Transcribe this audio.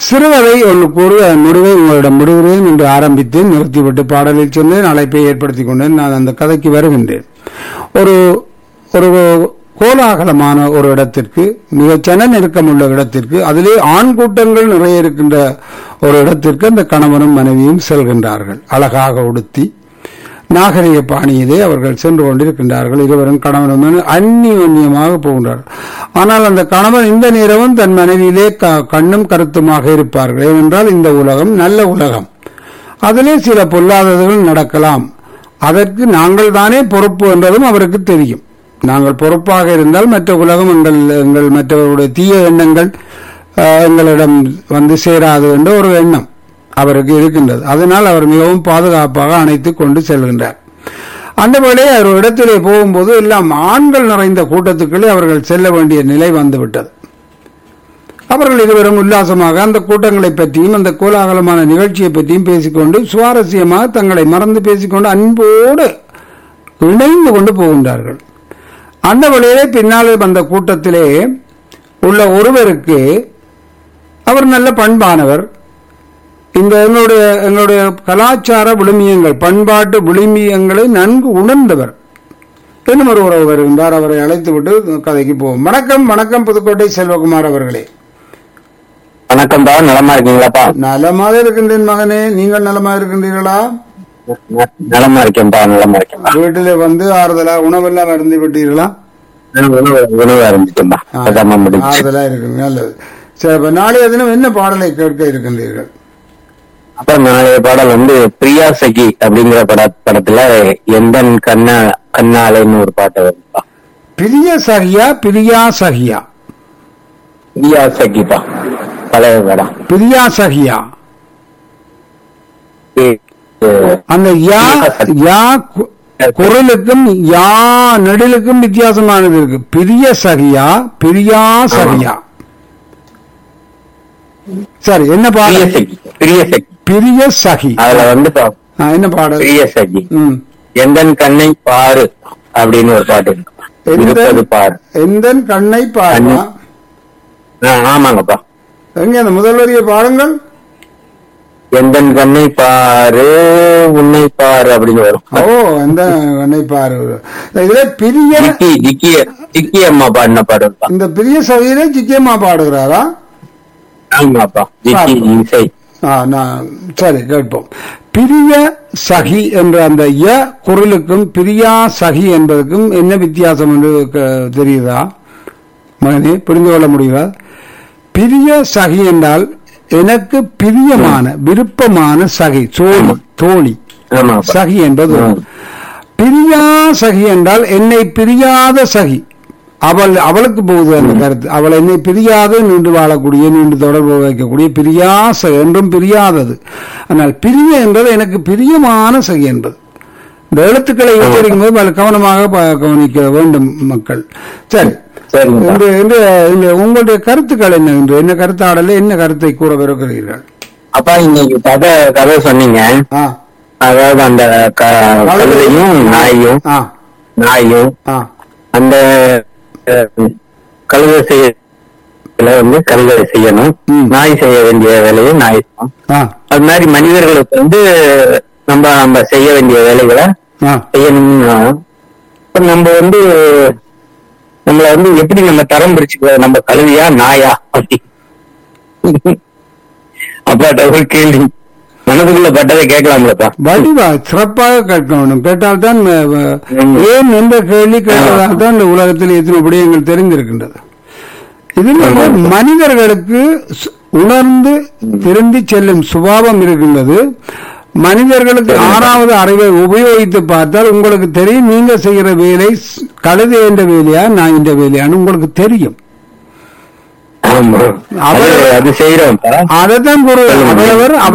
சிறுகதை ஒன்று கூறி அதன் முடிவை உங்களிடம் விடுகிறேன் என்று ஆரம்பித்து நிறுத்திவிட்டு பாடலில் சொன்னேன் அழைப்பை ஏற்படுத்திக் கொண்டேன் நான் அந்த கதைக்கு வருகின்றேன் ஒரு ஒரு கோலாகலமான ஒரு இடத்திற்கு மிக ஜன நெருக்கமுள்ள இடத்திற்கு அதிலே ஆண் கூட்டங்கள் நிறைய இருக்கின்ற ஒரு இடத்திற்கு அந்த கணவனும் மனைவியும் செல்கின்றார்கள் அழகாக உடுத்தி நாகரிக பாணியிலே அவர்கள் சென்று கொண்டிருக்கின்றார்கள் இருவரும் கணவனும் மனைவி அந்நியோன்யமாக போகின்றார்கள் ஆனால் அந்த கணவன் இந்த நேரமும் தன் மனைவியிலே க- கண்ணும் கருத்துமாக இருப்பார்கள் ஏனென்றால் இந்த உலகம் நல்ல உலகம் அதிலே சில பொல்லாததுகள் நடக்கலாம் அதற்கு நாங்கள் தானே பொறுப்பு என்றதும் அவருக்கு தெரியும் நாங்கள் பொறுப்பாக இருந்தால் மற்ற உலகம் எங்கள் எங்கள் மற்றவருடைய தீய எண்ணங்கள் அஹ், எங்களிடம் வந்து சேராது என்ற ஒரு எண்ணம் அவருக்கு இருக்கின்றது அதனால் அவர் மிகவும் பாதுகாப்பாக அணைத்துக் கொண்டு செல்கின்றார் அந்த வேளை அவர் ஒரு இடத்திலே போகும்போது எல்லாம் ஆண்கள் நிறைந்த கூட்டத்துக்குள்ளே அவர்கள் செல்ல வேண்டிய நிலை வந்துவிட்டது அவர்கள் இருவரும் உல்லாசமாக அந்த கூட்டங்களை பற்றியும் அந்த கோலாகலமான நிகழ்ச்சியை பற்றியும் பேசிக்கொண்டு சுவாரஸ்யமாக தங்களை மறந்து பேசிக்கொண்டு அன்போடு இணைந்து கொண்டு போகின்றார்கள் அந்த வழியிலே பின்னாலே வந்த கூட்டத்திலே உள்ள ஒருவருக்கு அவர் நல்ல பண்பானவர் இந்த எங்களுடைய எங்களுடைய கலாச்சார விழுமியங்கள் பண்பாட்டு விழுமியங்களை நன்கு உணர்ந்தவர் இன்னும் ஒரு உறவு வருகின்றார் அவரை அழைத்து விட்டு கதைக்கு போவோம் வணக்கம் வணக்கம் புதுக்கோட்டை செல்வகுமார் அவர்களே வணக்கம்ப்பா நலமா இருக்கீங்களாப்பா நலமாக இருக்கின்றேன் மகனே நீங்கள் நலமா இருக்கின்றீர்களா ந- நலமா இருக்கேன்ப்பா நலமா இருக்கேன்பா வீட்டிலே வந்து ஆறுதலா உணவெல்லாம் அருந்து விட்டீர்களா உணவு உணவு ஆரம்பிச்சேன்பா ஆ, அதாம்மா முடிஞ்சு ஆறுதலா இருக்கு நல்லது சரி அப்ப நாளைய தினம் என்ன பாடலை கேட்க இருக்கின்றீர்கள் அப்புறம் நாளைய பாடல் வந்து பிரியா சகி அப்படிங்கிற பட படத்துல எந்தன் கண்ணா கண்ணாலைன்னு ஒரு பாட்டு வருதுப்பா பிரிய சகியா பிரியா சகியா பிரியா சகிப்பா பழைய படம் பிரியா சகியா ஏ- ஏ, அந்த யா யா கு- குரலுக்கும் யா நெடிலுக்கும் வித்தியாசமானது இருக்கு பிரிய சகியா பிரியா சகியா சரி என்ன பிரிய பாடல் சகி பிரிய சகி பிரிய சகி அதுல வந்து பா- ஆ, என்ன பாடல் பிரிய சகி ம் எந்தன் கண்ணை பாரு அப்படின்னு ஒரு பாட்டு இருக்கு. இருப்பது எந்த பாரு எந்த கண்ணை பாருமா ஆ, ஆமாங்கப்பா எங்க அந்த முதல் வரிய பாருங்கள் எந்தன் கண்ணை பாரு உன்னை பாரு அப்படின்னு வரும் ஓ எந்த கண்ணை பாரு இதுல பிரிய ஜிக்கி ஜிக்கி ஜிக்கி அம்மா பாடின பாடுப்பா இந்த பிரிய சகியில சிக்கியமா பாடுகிறாரா ஆமாப்பா ஜிக்கி இசை ஆ, நான் சரி கேட்போம் பிரிய சகி என்ற அந்த ய குரலுக்கும் பிரியா சகி என்பதற்கும் என்ன வித்தியாசம் என்று க- தெரியுதா மகனே புரிந்து கொள்ள முடியுதா பிரிய சகி என்றால் எனக்கு பிரியமான விருப்பமான சகி தோழி தோழி ஆமாப்பா சகி என்பது ம். பிரியா சகி என்றால் என்னை பிரியாத சகி அவள் அவளுக்கு போகுது அந்த கருத்து அவள் என்னை பிரியாது நின்று வாழக்கூடிய நின்று தொடர்பு வைக்கக்கூடிய பிரியாச என்றும் பிரியாதது ஆனால் பிரிய என்பது எனக்கு பிரியமான சகி என்பது இந்த எழுத்துக்களை உச்சரிக்கும் போது பல கவனமாக ப- கவனிக்க வேண்டும் மக்கள் சரி சரிங்கப்பா இன்று இன்று இந்த உங்களுடைய கருத்துக்கள் என்ன இன்று என்ன கருத்தாடல என்ன கருத்தை கூற விரும்புகிறீர்கள் அப்பா இன்னைக்கு கதை கதை சொன்னீங்க ஆ அதாவது அந்த க- கழுதையும் நாயும் ஆ நாயும் ஆ அந்த அஹ், கழுதை செய்ய வந்து கழுதை செய்யணும் ம். நாய் செய்ய வேண்டிய வேலையை நாய் செய்யணும் ஆ அது மாதிரி மனிதர்களுக்கு வந்து நம்ம நம்ம செய்ய வேண்டிய வேலைகளை ஆ செய்யணும்னா இப்ப நம்ம வந்து நம்மள வந்து எப்படி நம்ம தரம் பிரிச்சுக்கிறது நம்ம கழுவியா நாயா அப்படி அப்பாட்ட ஒரு கேள்வி மனதுக்குள்ள பட்டதை கேட்கலாம்லப்பா வடிவா சிறப்பாக கேட்க வேண்டும் கேட்டால்தான் அஹ், அஹ், ம். ஏன் என்ற கேள்வி கேட்டதால் தான் இந்த உலகத்தில் எத்தனை விடயங்கள் தெரிந்திருக்கின்றது இதில் வந்து மனிதர்களுக்கு சு- உணர்ந்து திரும்பி செல்லும் சுபாவம் இருக்கின்றது மனிதர்களுக்கு ஆறாவது அறிவை உபயோகித்து பார்த்தால் உங்களுக்கு தெரியும் நீங்க செய்கிற வேலை ஸ்- கழுதை என்ற வேலையா நான் இந்த வேலையான்னு உங்களுக்கு தெரியும் ஆமா அது அவர் அது செய்யறோம்ப்பா அதைத்தான் கூறுவது சொல்லுங்க. அவரவர்